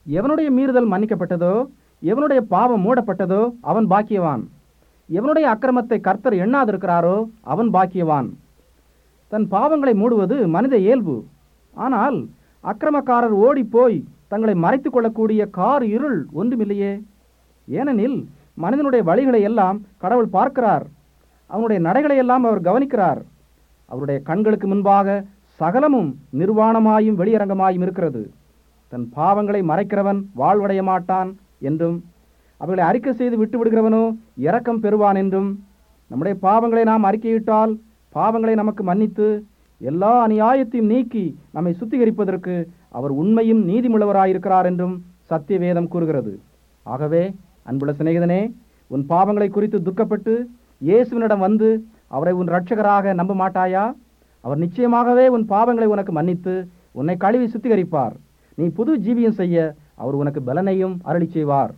எவனுடைய மீறுதல் மன்னிக்கப்பட்டதோ எவனுடைய பாவம் மூடப்பட்டதோ அவன் பாக்கியவான் எவனுடைய அக்கிரமத்தை கர்த்தர் எண்ணாதிருக்கிறாரோ அவன் பாக்கியவான் தன் பாவங்களை மூடுவது மனித இயல்பு ஆனால் அக்கிரமக்காரர் ஓடிப்போய் தங்களை மறைத்துக் கொள்ளக்கூடிய கார் இருள் ஒன்றுமில்லையே ஏனெனில் மனிதனுடைய வழிகளை எல்லாம் கடவுள் பார்க்கிறார் அவனுடைய நடைகளை எல்லாம் அவர் கவனிக்கிறார் அவருடைய கண்களுக்கு முன்பாக சகலமும் நிர்வாணமாயும் வெளியரங்கமாயும் இருக்கிறது தன் பாவங்களை மறைக்கிறவன் வாழ்வடைய மாட்டான் என்றும் அவைகளை அறிக்கை செய்து விட்டு விடுகிறவனோ இரக்கம் பெறுவான் என்றும் நம்முடைய பாவங்களை நாம் அறிக்கையிட்டால் பாவங்களை நமக்கு மன்னித்து எல்லா அநியாயத்தையும் நீக்கி நம்மை சுத்திகரிப்பதற்கு அவர் உண்மையும் நீதிமுள்ளவராயிருக்கிறார் என்றும் சத்திய வேதம் கூறுகிறது ஆகவே அன்புள்ள சிநேகிதனே உன் பாவங்களை குறித்து துக்கப்பட்டு இயேசுவினிடம் வந்து அவரை உன் இரட்சகராக நம்ப மாட்டாயா அவர் நிச்சயமாகவே உன் பாவங்களை உனக்கு மன்னித்து உன்னை கழுவி சுத்திகரிப்பார் நீ புது ஜீவியம் செய்ய அவர் உனக்கு பலனையும் அருளி செய்வார்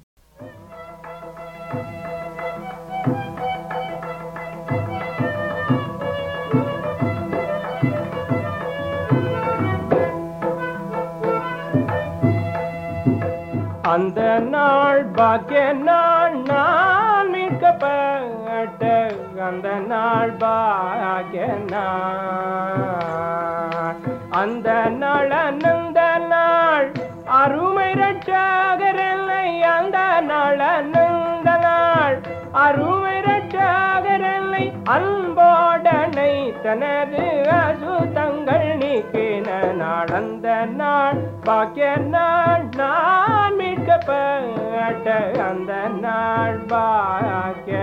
அந்த நாள் பாக்கிய நாள் நான் மீட்கப்பட்ட அந்த நாள் பாக்கிய நாள் அந்த நாள் அனந்த நாள் அருமை ரட்சகரில்லை அந்த நாள் அனந்த நாள் அருமை ரட்சகரில்லை அன்போடனை தனது அசுத்தங்கள் நீக்கின நாள் அந்த நாள் பாக்கிய நாள் நான் மீட்கப்பட்ட அந்த நாள் பாக்கிய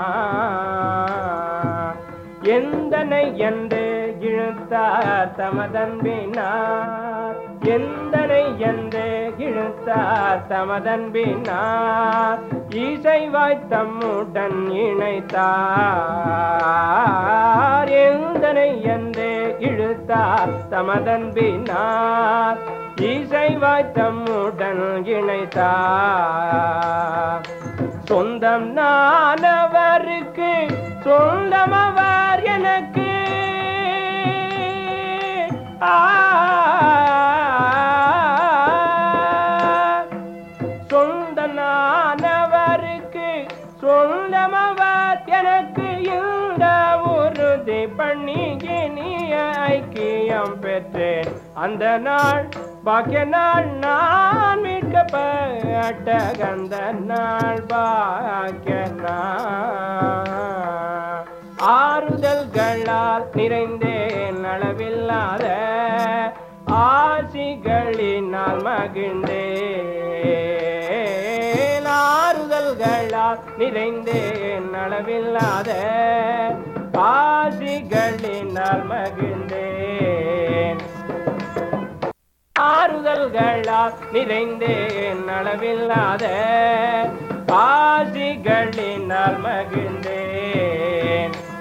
நாள் எந்தனை என்று இழுத்தார் தமதன்பினார் எந்தனை என்று இழுத்தார் தமதன்பினார் இசைவாய் தம்முடன் இணைத்தார் எந்தனை என்று இழுத்தார் தமதன்பினார் இசைவாய் தம்முடன் இணைத்தார் சொந்தம் நானவருக்கு சொந்தம் அவர் எனக்கு ஆ சொந்த நானவருக்கு சொந்தம் அவர் எனக்கு இந்த உறுதி பண்ணி இனிய ஐக்கியம் பெற்றேன் அந்த நாள் பாக்கிய நாள் நான் மீட்கப்பட்ட அந்த நாள் பாக்கிய நாள் ஆறுதல்களால் நிறைந்தேன் அளவில்லாத ஆசிகளினால் மகிழ்ந்தேன் ஆறுதல்களால் நிறைந்தேன் அளவில்லாத ஆசிகளினால் மகிழ்ந்தேன் ஆறுதல்களால் நிறைந்தேன் அளவில்லாத ஆசிகளினால் மகிழ்ந்தேன்